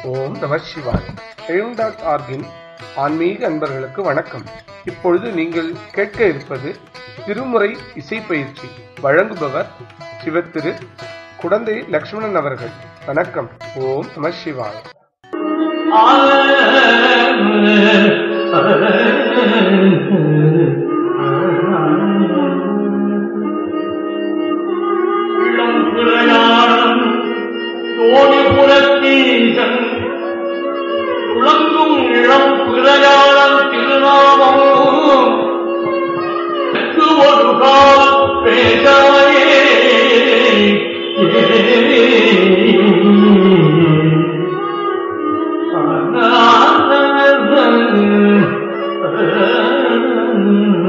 ஓம் நம சிவாய் எழும் டாட் ஆர்கின் ஆன்மீக அன்பர்களுக்கு வணக்கம் இப்பொழுது நீங்கள் கேட்க இருப்பது திருமுறை இசை பயிற்சி வழங்குபவர் சிவத்திரு குடந்தை லக்ஷ்மணன் அவர்கள் வணக்கம் ஓம் நம சிவாய் இளம் பிரயாணம் தோணிபுரத்தீசன் துளங்கும் இளம் பிரயாணம் திருநாமம் எனக்கு ஒரு காலம் பேசாயே ஆ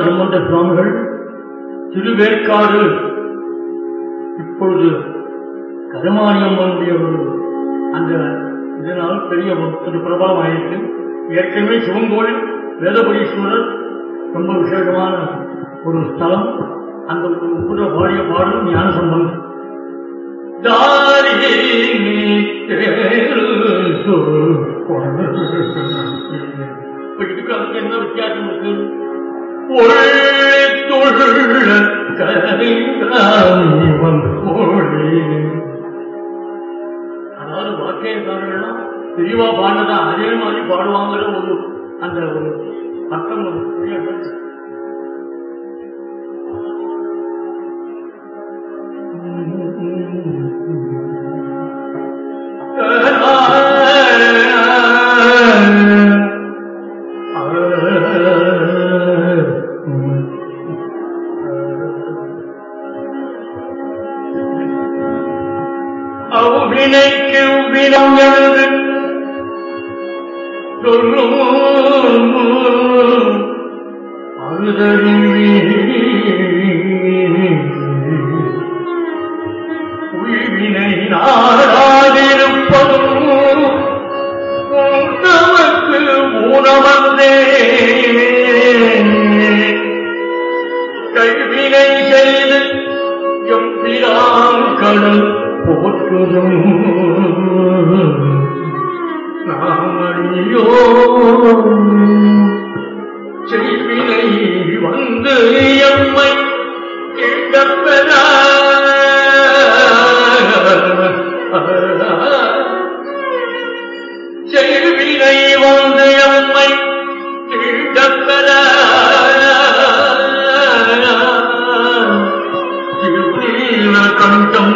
சம்பந்த சுவாமிகள் திருவேற்காடு இப்பொழுது கருமானியம்மனுடைய ஒரு அந்த இதனால் பெரிய ஒரு திரு பிரபலம் ஆயிருக்கு ஏற்கனவே சிவன் கோயில் வேதபுரீஸ்வரர் ரொம்ப விசேஷமான ஒரு ஸ்தலம் அந்த கூட பாடிய பாடல் ஞான சம்பந்தம் தாரி இப்ப இதுக்கு அதுக்கு என்ன வித்தியாசம் இருக்கு ஒழுத்துள்ள கரிகாமி வந்தோழி. அதாவது வாக்கியக்காரர்கள்லாம் தெளிவா பாடுனதா அதே மாதிரி பாடுவாங்கிற ஒரு அந்த ஒரு அர்த்தம் ஒரு பெரிய அர்த்தம். அவ்வினைக்கு வினம் என்று சொல்லும் அழுதறிவி உய்வினை நாடாதிருப்பதும் நமக்கு ஊனமந்தே கைவினை செய்து எம்பிரான் கடல் போற்றுதும் நாமணியோ செய்வினை வந்து எம்மை கிட்டப்பெற செய்வினை வந்து எம்மை கிட்டப்பெற திருநீல கண்டம்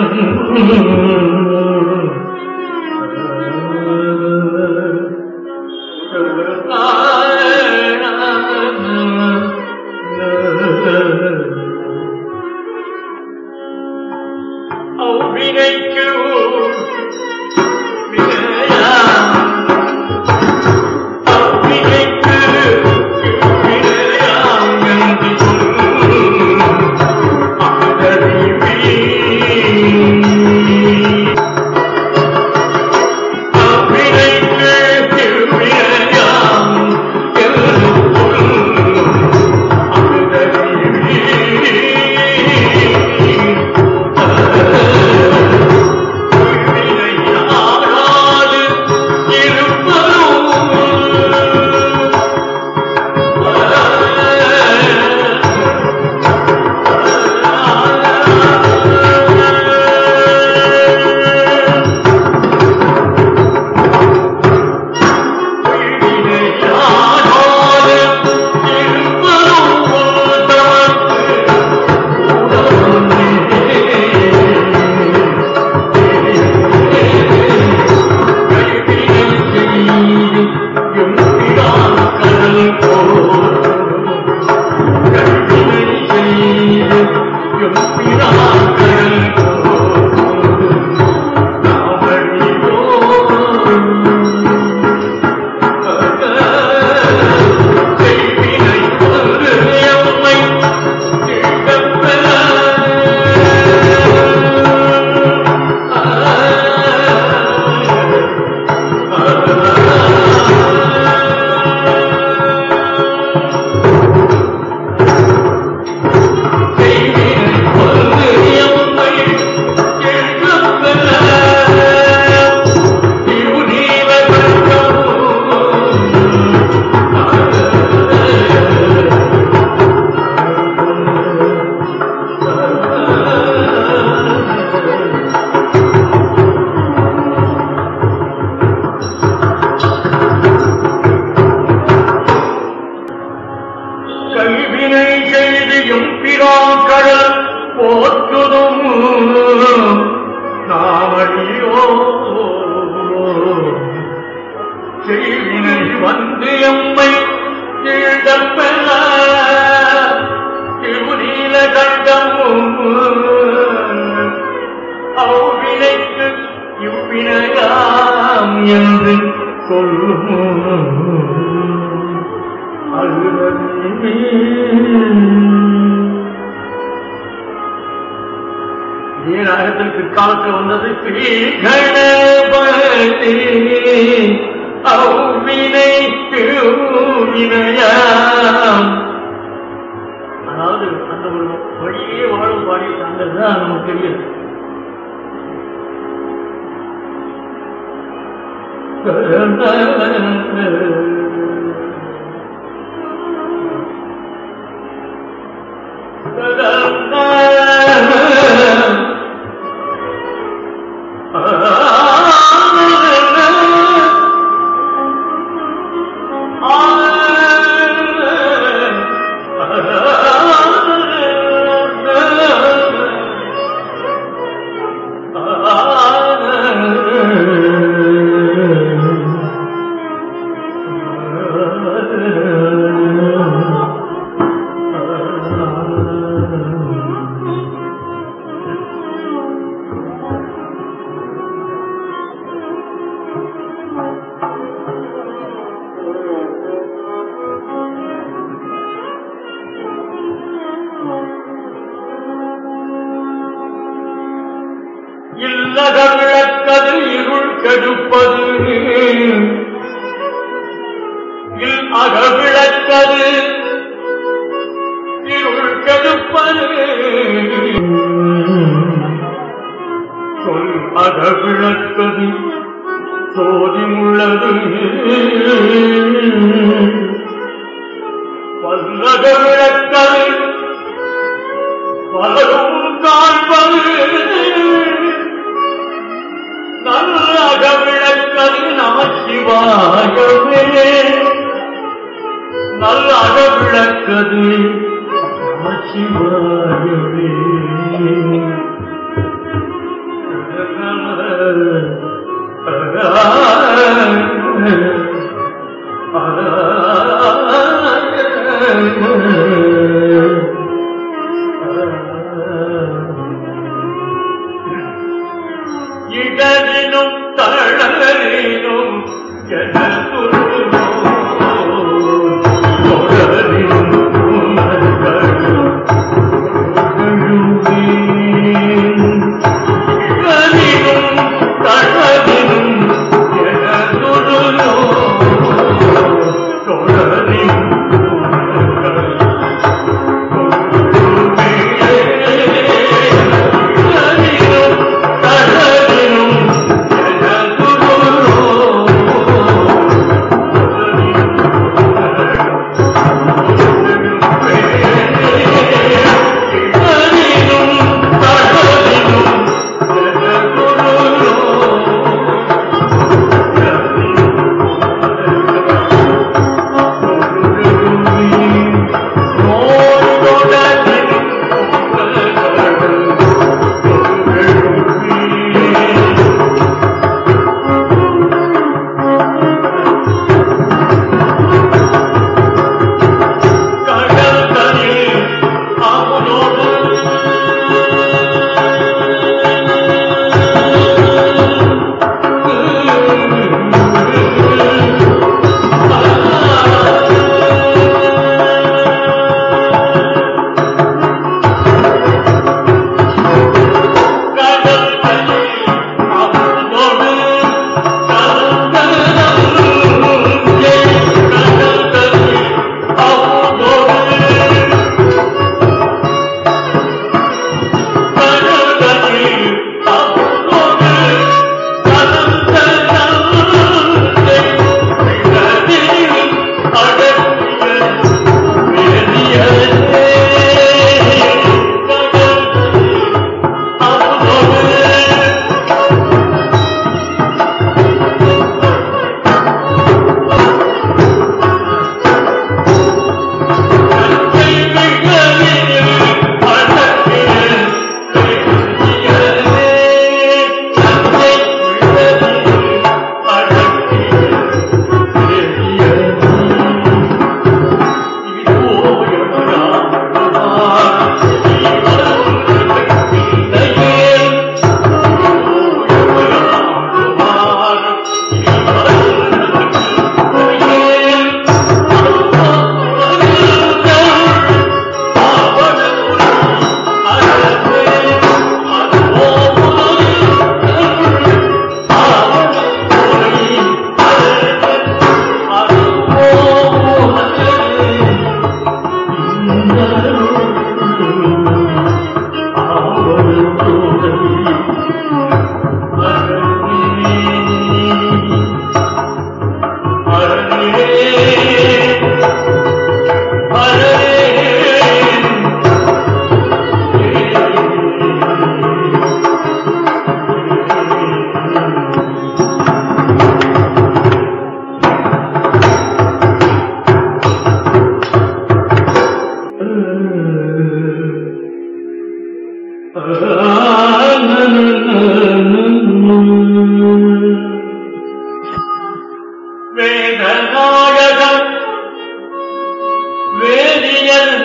அவ்வினைக்கு வினையா அவ்வினைக்கு வினையாம் என்று சொல்லும் ஆதரிவி. அவ்வினைக்கு வினையாம் என்று சொல்லும் கைவினை செய்து எம்பிரான் கடல் போற்றுதும் நாமடியோ செய்வினை வந்து எம்மை கீழப்பெற திருநீல கண்டமும் அவ்வினைக்கு இவ்வினையாம் என்று சொல்லும் அழுதல் இதே ராகத்தில் பிற்காலத்தில் வந்தது ஸ்ரீ கணபதி அவ்வினை திருவினையாம் அதாவது அந்த ஒரு வழியே வாழும் பாடி சார்ந்தது தான் நமக்கு தெரியுது இல்லக விளக்கது இருள் கெடுப்பது இல் அக விளக்கது இருள் கெடுப்பது சொல் அக விளக்கது சோதி உள்ளது பல்லக விளக்கது பலரும் காண்பது நல்லக விளக்கது நம சிவாயவே நல்லக விளக்கது நம சிவாயவே இடரினும் தளரினும் தளரினும்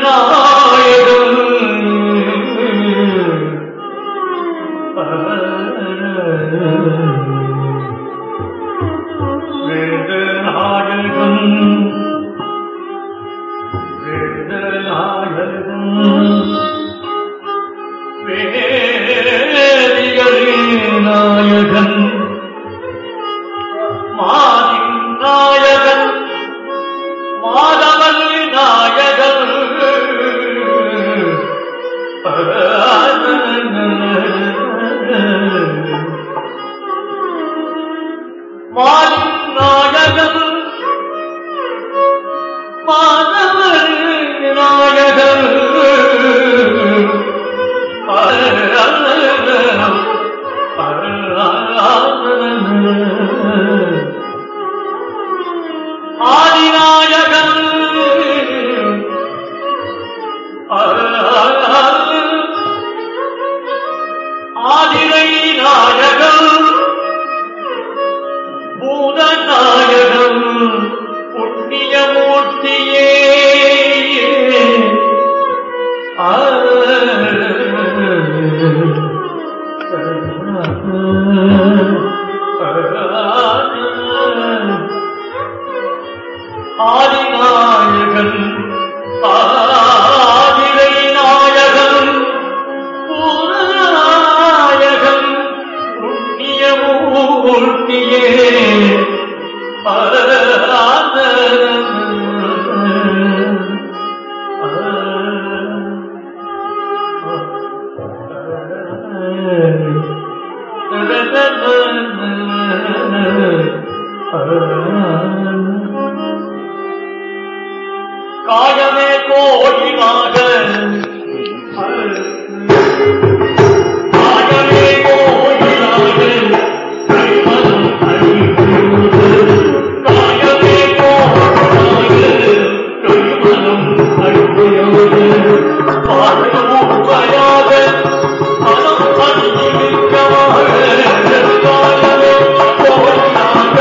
நாயகன் மாதின் நாயகன் மாதவன் நாயகன் மாதின் நாயகன் மாதவன் நாயகன் ஆதிநாயகன் ஆதிரை நாயகன் பூதநாயகன் புண்ணியமூர்த்தியே ஆதிநாயகன் ஆதிரை நாயகன் பூரநாயகன் புண்ணியமூர்த்தியே காயமே கோயிலாக காயமே கோயிலாக கைமலம் அழிவுவது காயமே கோயிலாக கைமலம் அழிவுவது பாடுவாயாக மனம் அழிவிக்கமாக காயமே கோயிலாக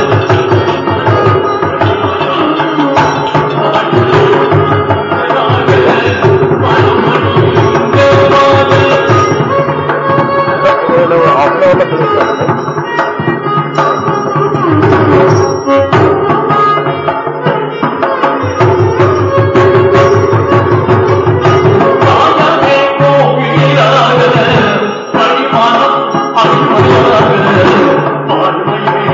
காயமே கோயிலாக பரிமாணம் அருமையாக பார்வையே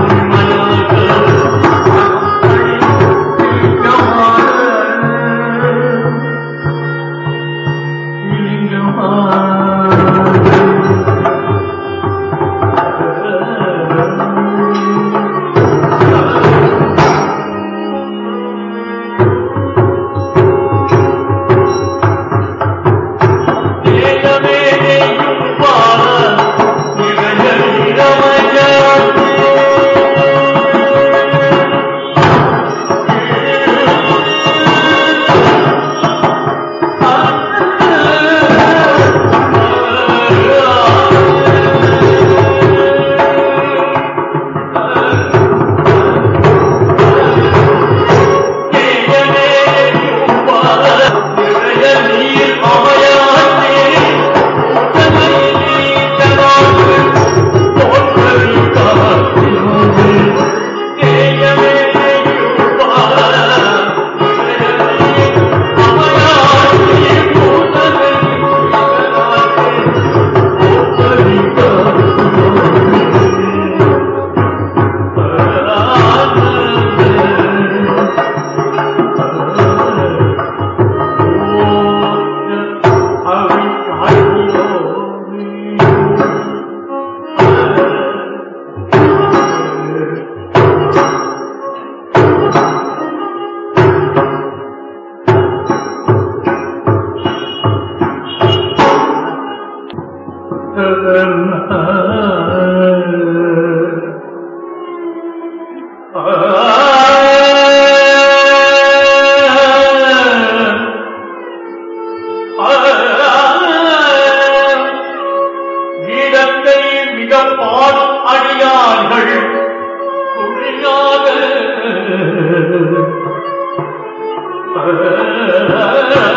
கீதத்தை மிக பாடும் அடியார்கள் துணியாக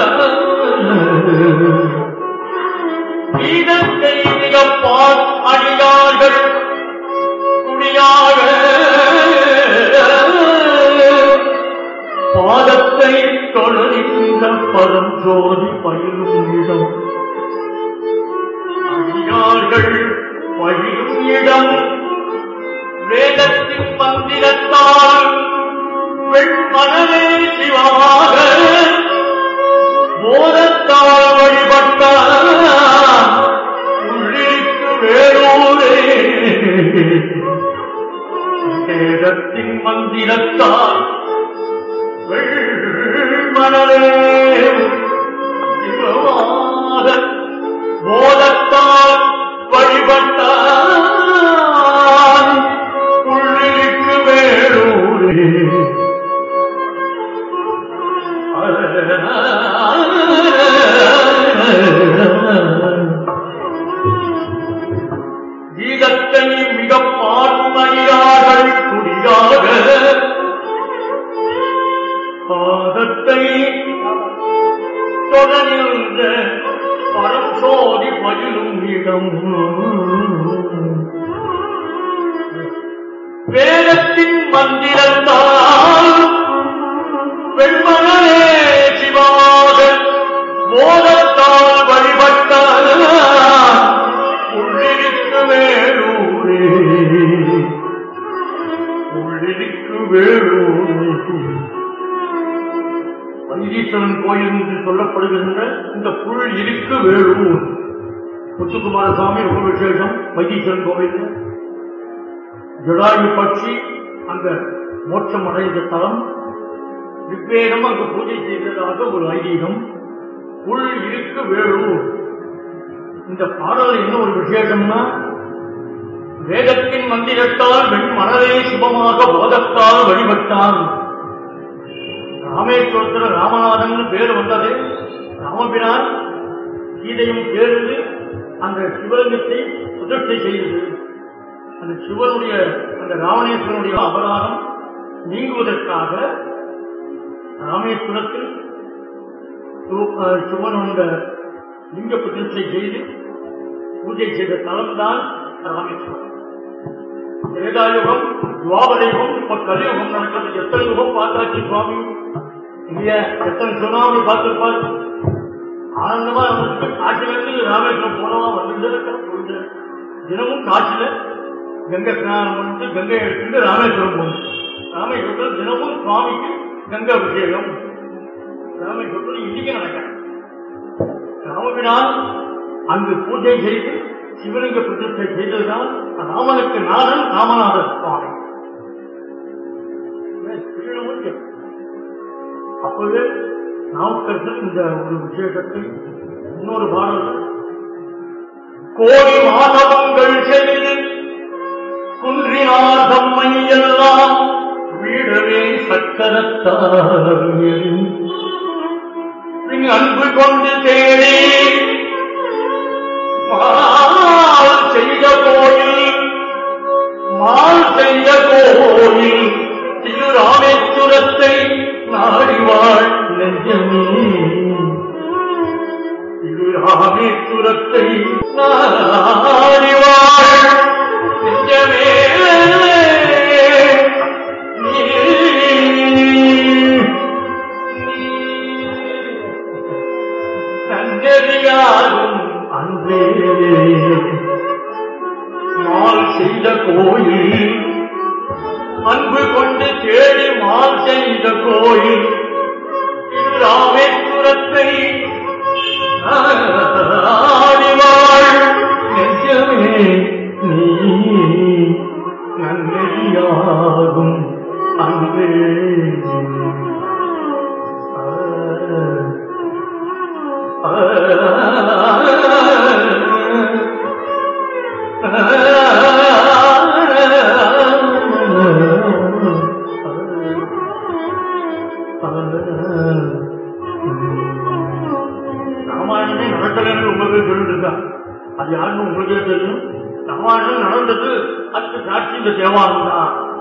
தொடர்ந்த பரம் ஜோதி பயிலும் இடம் அடியார்கள் பயிலும் இடம் வேதத்தின் மந்திரத்தால் வெண்மனமே சிவமாக போதத்தால் வழிபட்டார் உள்ளிருக்கு வேறூரே வேதத்தின் மந்திரத்தால் வெண்மனமே சிவமாக போதத்தால் வழிபட்டார் உள்ளிருக்கு வேறூரே கீதத்தை மிக பார்மையார்கள் குடியாக பாதத்தை தொடர்ந்த பரசோதி பயிலும் இடம் வேதத்தின் மந்திரத்தால் பெண்மனே சிவாக போதத்தால் வழிபட்டார் உள்ளிருக்கு வேலூரே உள்ளிருக்கு வேலூரே வைத்தீஸ்வரன் கோயில் என்று சொல்லப்படுகின்ற இந்த புல் இருக்கு வேலூர் முத்துக்குமார சுவாமி ரொம்ப விசேஷம் வைத்தீஸ்வரன் கோவில் ஜடாயு பட்சி அந்த மோட்சம் அடைந்த தலம் ரிக்வேதம் அங்கு பூஜை செய்ததாக ஒரு ஐதீகம் உள் இருக்கு வேலூர் இந்த பாடல் என்ன ஒரு விசேஷம்னா வேதத்தின் மந்திரத்தால் வெண் மனதை சுபமாக போதத்தால் வழிபட்டான் ராமேஸ்வரத்தில் ராமநாதன் பேர் வந்தது ராமபிரான் கீதையும் சேர்ந்து அந்த சிவலிங்கத்தை சுதர்ச்சை செய்தது அந்த சிவனுடைய அந்த ராவணேஸ்வரனுடைய அபராதம் நீங்குவதற்காக ராமேஸ்வரத்தில் சிவ- அஹ் சிவனுடைய லிங்க பிரதிஷ்டை செய்து பூஜை செய்த தலம்தான் ராமேஸ்வரம் வேதாயுகம் துவாபரயுகம் இப்ப கலியுகம் நடக்கிறது எத்தனை யுகம் பார்த்தாச்சு சுவாமி இல்லையா எத்தனை சுனாமி பார்த்திருப்பார் ஆனந்தமா இருந்துட்டு காட்டுல இருந்து ராமேஸ்வரம் போனவா வந்துட்டு இருக்கா, போயிட்டு இருக்கா. தினமும் காட்டுல கங்கை ஸ்நானம் பண்ணிட்டு கங்கை எடுத்துட்டு ராமேஸ்வரம் போகணும் ராமேஸ்வரத்தில் தினமும் சுவாமிக்கு கங்கை அபிஷேகம் ராமேஸ்வரத்தில் இன்னைக்கு நடக்கிறது ராமபிரான் அங்கு பூஜை செய்து சிவலிங்க பிரதிஷ்டை செய்ததுதான் ராமனுக்கு நாதன் ராமநாதர் சுவாமி ஏன் திருநமும் அப்பவே நாவுக்கரசர் இந்த ஒரு விசேஷத்தை இன்னொரு பாடல் கோடி மாதவங்கள் செய்து குன்றினார் தம்மை எல்லாம் வீடவே சக்கரத்தார் பின் அன்பு கொண்டு தேடி மால் செய்த கோயில் மால் செய்த கோயில் திரு ராமேஸ்வரத்தை நாடிவாள் நெஞ்சமே திரு ராமேஸ்வரத்தை நாடிவாள் நெஞ்சமே நன்றறியாரும் அன்றே மால் செய்த கோயில் அன்பு கொண்டு தேடி மால் செய்த கோயில் திரு ராமேஸ்வரத்தை ஆடிவாள் நெஞ்சமே நீ நன்னெறியாகும் அன்பே ராமாயணமே நடக்கலன்னு உங்களுக்கு சொல்லிட்டு அது யாருன்னு உங்களுக்கே தெரியும் ராமாயணம் நடந்தது அதுக்கு சாட்சி இந்த தேவாரம் தான்